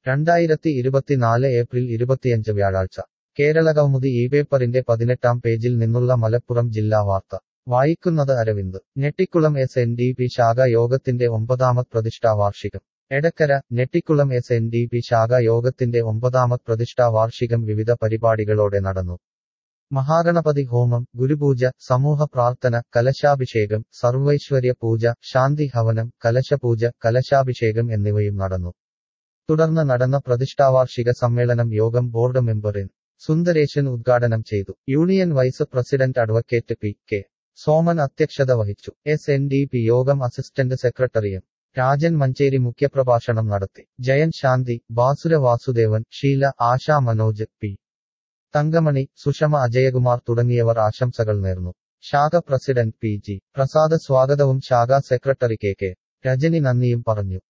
രണ്ടായിരത്തി ഇരുപത്തിനാല് ഏപ്രിൽ ഇരുപത്തിയഞ്ച് വ്യാഴാഴ്ച കേരളകൗമുദി ഈ പേപ്പറിന്റെ പതിനെട്ടാം പേജിൽ നിന്നുള്ള മലപ്പുറം ജില്ലാ വാർത്ത വായിക്കുന്നത് Aravind Njettikulam S N D P ശാഖ യോഗത്തിന്റെ ഒമ്പതാമത് പ്രതിഷ്ഠാ വാർഷികം Edakkara Njettikulam S N D P ശാഖ യോഗത്തിന്റെ ഒമ്പതാമത് പ്രതിഷ്ഠാ വാർഷികം വിവിധ പരിപാടികളോടെ നടന്നു മഹാഗണപതി ഹോമം ഗുരുപൂജ സമൂഹ പ്രാർത്ഥന കലശാഭിഷേകം സർവൈശ്വര്യ പൂജ ശാന്തി ഹവനം കലശപൂജ കലശാഭിഷേകം എന്നിവയും നടന്നു തുടർന്ന് നടന്ന പ്രതിഷ്ഠാവാർഷിക സമ്മേളനം യോഗം ബോർഡ് മെമ്പർ എൻ സുന്ദരേശൻ ഉദ്ഘാടനം ചെയ്തു union vice president advocate P K Soman അധ്യക്ഷത വഹിച്ചു എസ് എൻ ഡി പി യോഗം assistant secretary M Rajan Manjeri മുഖ്യപ്രഭാഷണം നടത്തി ജയൻ ശാന്തി ബാസുര വാസുദേവൻ ഷീല ആശാ മനോജ് പി തങ്കമണി സുഷമ അജയകുമാർ തുടങ്ങിയവർ ആശംസകൾ നേർന്നു ശാഖ പ്രസിഡന്റ് പി ജി പ്രസാദ് സ്വാഗതവും ശാഖാ സെക്രട്ടറി കെ കെ രജനി നന്ദിയും പറഞ്ഞു